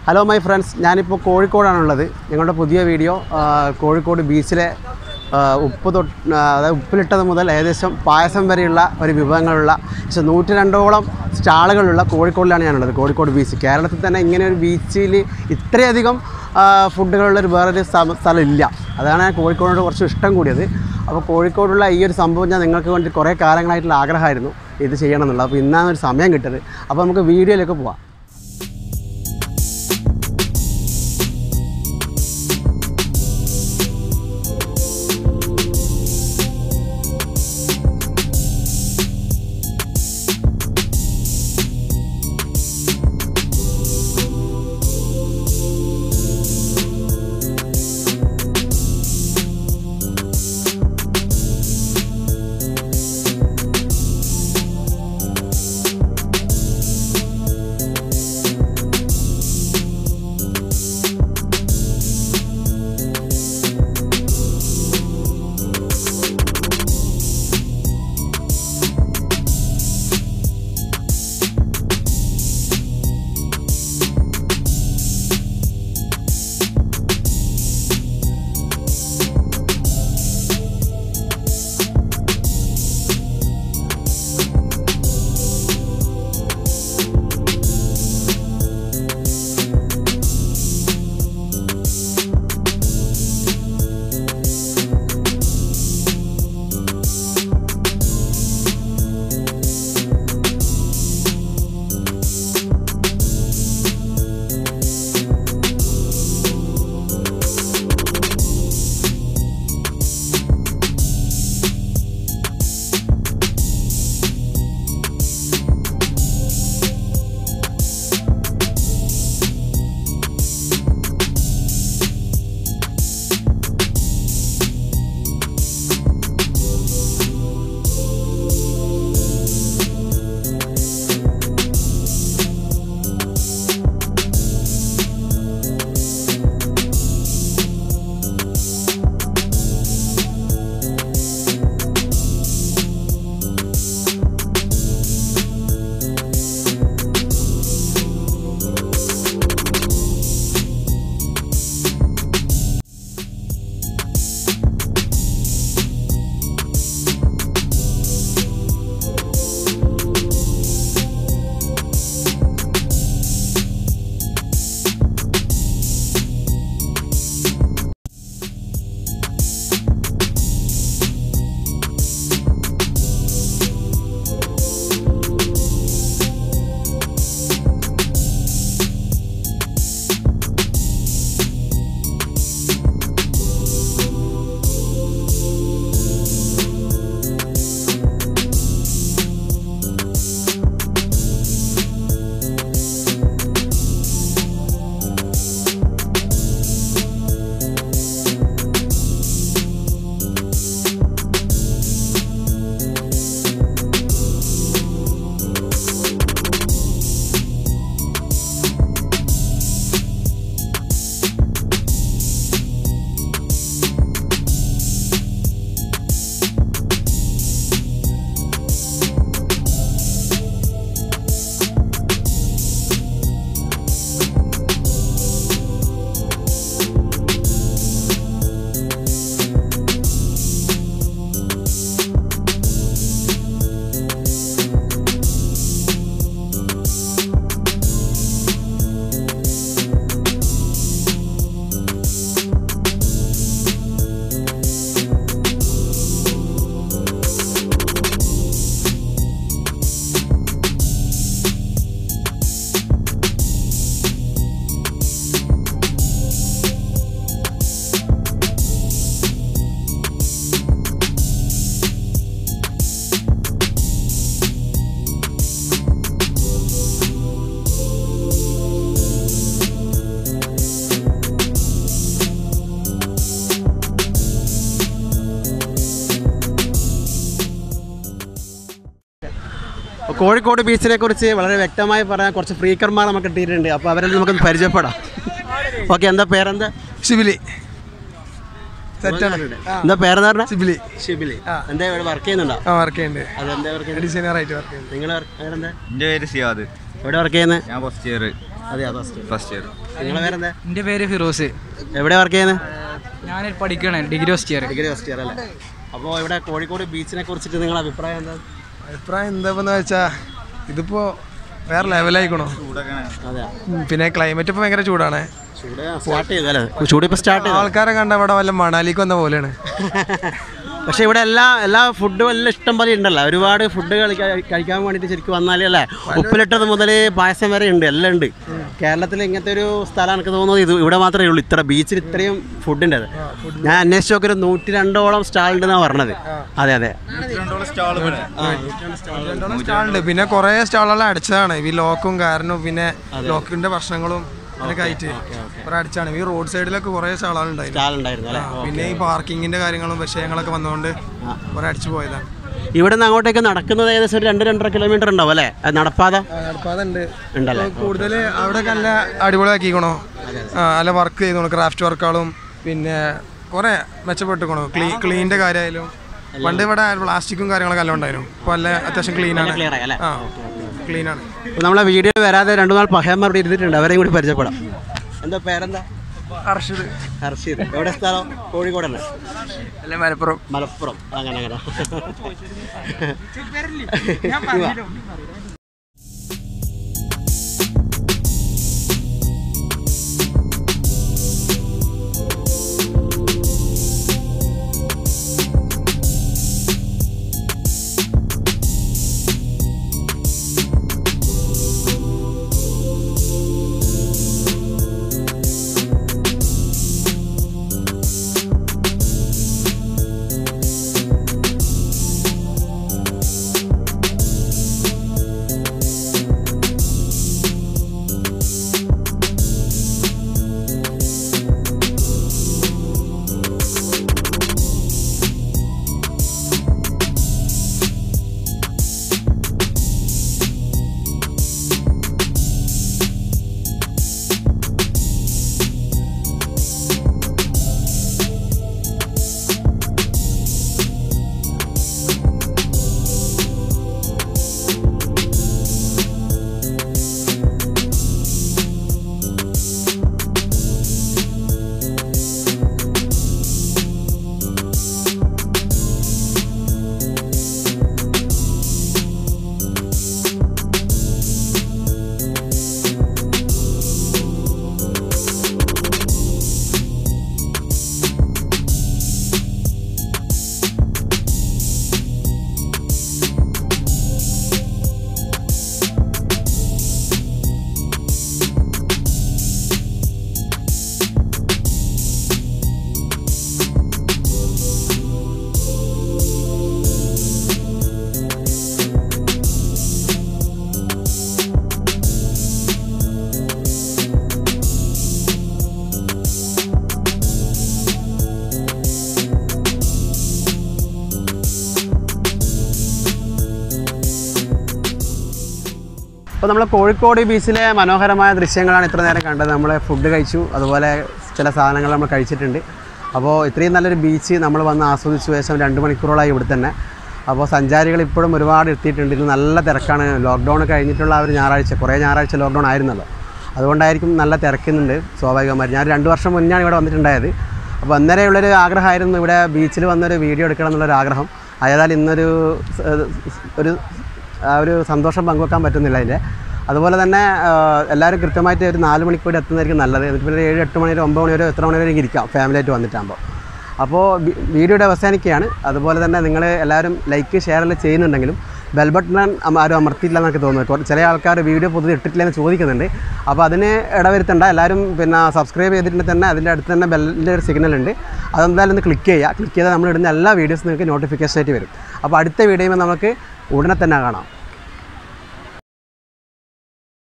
hello my friends ഞാനിപ്പോൾ കോഴിക്കോടാണുള്ളത് ഞങ്ങളുടെ പുതിയ വീഡിയോ ആ, കോഴിക്കോട് ബീച്ചിലെ ആ, ഉപ്പ് തൊട്ട് ആ, അതായത് ഉപ്പിലിട്ടത് മുതൽ ഏകദേശം പായസം വരെയുള്ള ഒരു വിഭവങ്ങളുള്ള പക്ഷേ നൂറ്റി രണ്ടോളം സ്റ്റാളുകളുള്ള കോഴിക്കോടിലാണ് ഞാനുള്ളത് കോഴിക്കോട് ബീച്ച് കേരളത്തിൽ തന്നെ ഇങ്ങനെ ഒരു ബീച്ചിൽ ഇത്രയധികം ആ, ഫുഡുകളുള്ളൊരു വേറൊരു സ്ഥ- സ്ഥലം ഇല്ല അതാണ് ഞാൻ കോഴിക്കോടിനോട് കുറച്ച് ഇഷ്ടം കൂടിയത് അപ്പോൾ കോഴിക്കോടുള്ള ഈ ഒരു സംഭവം ഞാൻ നിങ്ങൾക്ക് വേണ്ടി കുറേ കാലങ്ങളായിട്ടുള്ള ആഗ്രഹമായിരുന്നു ഇത് ചെയ്യണം എന്നുള്ളത് അപ്പോൾ ഇന്നാണ് ഒരു സമയം കിട്ടിയത് അപ്പോൾ നമുക്ക് വീഡിയോയിലേക്ക് പോവാം കോഴിക്കോട് ബീച്ചിനെ കുറിച്ച് വളരെ വ്യക്തമായി പറയാൻ കുറച്ച് ഫ്രീക്കർമാർ നമുക്ക് കിട്ടിയിട്ടുണ്ട് അപ്പോൾ അവരെ നമുക്കൊന്ന് പരിചയപ്പെടാം ഓക്കെ എന്താ പേരെന്താ സിബിലി സെറ്റാണ് എന്താ പേരെന്താ പറഞ്ഞാ സിബിലി ഷിബിലി എന്താ ഇവിടെ വർക്ക് ചെയ്യുന്നുണ്ടോ ആ വർക്ക് ചെയ്യുന്നുണ്ട് അതെന്താ വർക്ക് ചെയ്യുന്നത് ഡിസൈനർ ആയിട്ട് വർക്ക് ചെയ്യുന്നത് നിങ്ങൾ പേരെന്താ എൻ്റെ പേര് സിയാദ് എവിടെ വർക്ക് ചെയ്യുന്നത് ഞാൻ ഫസ്റ്റ് ഇയർ അതെയോ ഫസ്റ്റ് ഫസ്റ്റ് ഇയർ നിങ്ങളെ പേരെന്താ എൻ്റെ പേര് ഫിറോസ് എവിടെ വർക്ക് ചെയ്യുന്നത് ഞാൻ പഠിക്കണേ degree first year degree first year അല്ലേ അപ്പോൾ ഇവിടെ കോഴിക്കോട് ബീച്ചിനെ കുറിച്ചിട്ട് നിങ്ങളുടെ അഭിപ്രായം എന്താ അഭിപ്രായം എന്താന്ന് വെച്ചാ ഇതിപ്പോ വേറെ ലെവലായിക്കണോ അതെ പിന്നെ ക്ലൈമറ്റ് ഇപ്പൊ ഭയങ്കര ചൂടാണ് ചൂട് സ്റ്റാർട്ട് ചെയ്തു അല്ലേ ചൂട് ഇപ്പോൾ സ്റ്റാർട്ട് ചെയ്തു ആൾക്കാരെ കണ്ട ഇവിടെ വല്ല മണാലിക്ക് വന്ന പോലെയാണ് പക്ഷേ ഇവിടെ എല്ലാ എല്ലാ ഫുഡും എല്ലാം ഇഷ്ടം പോലെ ഉണ്ടല്ലോ ഒരുപാട് ഫുഡ് കഴിക്കാൻ വേണ്ടിയിട്ട് ശരിക്കും വന്നാലേ അല്ലേ ഉപ്പിലിട്ടത് മുതൽ പായസം വരെ ഉണ്ട് എല്ലാം ഉണ്ട് കേരളത്തിൽ ഇങ്ങനത്തെ ഒരു സ്ഥലം എനിക്ക് തോന്നുന്നത് ഇത് ഇവിടെ മാത്രമേ ഉള്ളൂ ഇത്ര ബീച്ചിൽ ഇത്രയും ഫുഡ് ഉണ്ട് ഞാൻ അന്വേഷിച്ച് നോക്കി ഒരു നൂറ്റി രണ്ടോളം സ്റ്റാൾ ഉണ്ടെന്നാണ് പറഞ്ഞത് അതെ അതെ രണ്ടോളം സ്റ്റാളുണ്ട് പിന്നെ കുറെ സ്റ്റാളുകൾ അടിച്ചതാണ് ഈ ലോക്കും കാരണവും പിന്നെ ലോക്കിന്റെ പ്രശ്നങ്ങളും അങ്ങനെയൊക്കെ ആയിട്ട് കുറെ അടിച്ചാണ് ഈ റോഡ് സൈഡിലൊക്കെ കുറെ സ്റ്റാളുകൾ ഉണ്ടായിരുന്നു സ്റ്റാൾ ഉണ്ടായിരുന്നു അല്ലേ പിന്നെ ഈ പാർക്കിങ്ങിന്റെ കാര്യങ്ങളും വിഷയങ്ങളൊക്കെ വന്നതുകൊണ്ട് കുറെ അടിച്ചു പോയതാണ് ഇവിടെ നിന്ന് അങ്ങോട്ടേക്ക് നടക്കുന്നത് ഏകദേശം ഒരു രണ്ട് രണ്ടര കിലോമീറ്റർ ഉണ്ടാവും അല്ലേ അത് നടപ്പാത നടപ്പാതുണ്ട് ഉണ്ടല്ലേ കൂടുതൽ അവിടെ നല്ല അടിപൊളിയാക്കിക്കണോ ആ നല്ല വർക്ക് ചെയ്തോളൂ ക്രാഫ്റ്റ് വർക്കുകളും പിന്നെ കുറെ മെച്ചപ്പെട്ടുക്കണോ ക്ലീ ക്ലീനിന്റെ കാര്യമായാലും പണ്ട് ഇവിടെ പ്ലാസ്റ്റിക്കും കാര്യങ്ങളൊക്കെ എല്ലാം ഉണ്ടായിരുന്നു ഇപ്പോൾ നല്ല അത്യാവശ്യം ക്ലീൻ ആണ് ക്ലിയർ ആയി അല്ലേ ആ ക്ലീൻ ആണ് അപ്പോൾ നമ്മളെ വീഡിയോ വരാതെ രണ്ടു നാൾ പഹയന്മാർ ഇവിടെ ഇരുന്നിട്ടുണ്ട് അവരെയും കൂടി പരിചയപ്പെടാം എന്താ പേരെന്താ ഹർഷിത് ഹർഷീദ് എവിടെ സ്ഥലം കോഴിക്കോടല്ലേ അല്ലെ മലപ്പുറം മലപ്പുറം അങ്ങനെ അങ്ങനെ അപ്പോൾ നമ്മൾ കോഴിക്കോട് ബീച്ചിലെ മനോഹരമായ ദൃശ്യങ്ങളാണ് ഇത്ര നേരം കണ്ടത് നമ്മൾ ഫുഡ് കഴിച്ചു അതുപോലെ ചില സാധനങ്ങൾ നമ്മൾ കഴിച്ചിട്ടുണ്ട് അപ്പോൾ ഇത്രയും നല്ലൊരു ബീച്ച് നമ്മൾ വന്ന് ആസ്വദിച്ചു ശേഷം രണ്ട് മണിക്കൂറോളായി ഇവിടെ തന്നെ അപ്പോൾ സഞ്ചാരികൾ ഇപ്പോഴും ഒരുപാട് എത്തിയിട്ടുണ്ട് ഇത് നല്ല തിരക്കാണ് ലോക്ക്ഡൗൺ കഴിഞ്ഞിട്ടുള്ള ആ ഒരു ഞായറാഴ്ച കുറേ ഞായറാഴ്ച ലോക്ക്ഡൗൺ ആയിരുന്നല്ലോ അതുകൊണ്ടായിരിക്കും നല്ല തിരക്കുന്നുണ്ട് സ്വാഭാവികമായിട്ട് ഞാൻ രണ്ട് വർഷം മുന്നാണ് ഇവിടെ വന്നിട്ടുണ്ടായത് അപ്പോൾ അന്നേരമുള്ളൊരു ആഗ്രഹമായിരുന്നു ഇവിടെ ബീച്ചിൽ വന്നൊരു വീഡിയോ എടുക്കണം എന്നുള്ളൊരു ആഗ്രഹം ഏതായാലും ഇന്നൊരു സ്- ഒരു ആ ഒരു സന്തോഷം പങ്കുവെക്കാൻ പറ്റുന്നില്ല അതിൻ്റെ അതുപോലെ തന്നെ ആ, എല്ലാവരും കൃത്യമായിട്ട് ഒരു നാല് മണിക്ക് കൂടി എത്തുന്നതായിരിക്കും നല്ലത് എന്നിട്ട് പിന്നെ ഒരു ഏഴ് എട്ട് മണി വരെ ഒമ്പത് മണി വരെ എത്ര മണി വരെ ഇരിക്കാം ഫാമിലിയായിട്ട് വന്നിട്ടാകുമ്പോൾ അപ്പോൾ വി- വീഡിയോയുടെ അവസാനിക്കുകയാണ് അതുപോലെ തന്നെ നിങ്ങൾ എല്ലാവരും ലൈക്ക് ഷെയറെല്ലാം ചെയ്യുന്നുണ്ടെങ്കിലും ബെൽ ബട്ടൺ ആരും അമർത്തിയില്ല എന്നൊക്കെ തോന്നുന്നു കുറ- ചില ആൾക്കാർ വീഡിയോ പൊതുവെ ഇട്ടിട്ടില്ല എന്ന് ചോദിക്കുന്നുണ്ട് അപ്പോൾ അതിന് ഇടവരുത്തണ്ട എല്ലാവരും പിന്നെ സബ്സ്ക്രൈബ് ചെയ്തിട്ടുണ്ടെങ്കിൽ തന്നെ അതിൻ്റെ അടുത്ത് തന്നെ ബെല്ലിൻ്റെ ഒരു സിഗ്നൽ ഉണ്ട് അതെന്തായാലും ഒന്ന് ക്ലിക്ക് ചെയ്യുക ക്ലിക്ക് ചെയ്താൽ നമ്മൾ ഇടുന്ന എല്ലാ വീഡിയോസും നിങ്ങൾക്ക് നോട്ടിഫിക്കേഷൻ ആയിട്ട് വരും അപ്പോൾ അടുത്ത വീഡിയോയിൽ നമുക്ക് ഉടനെ തന്നെ കാണാം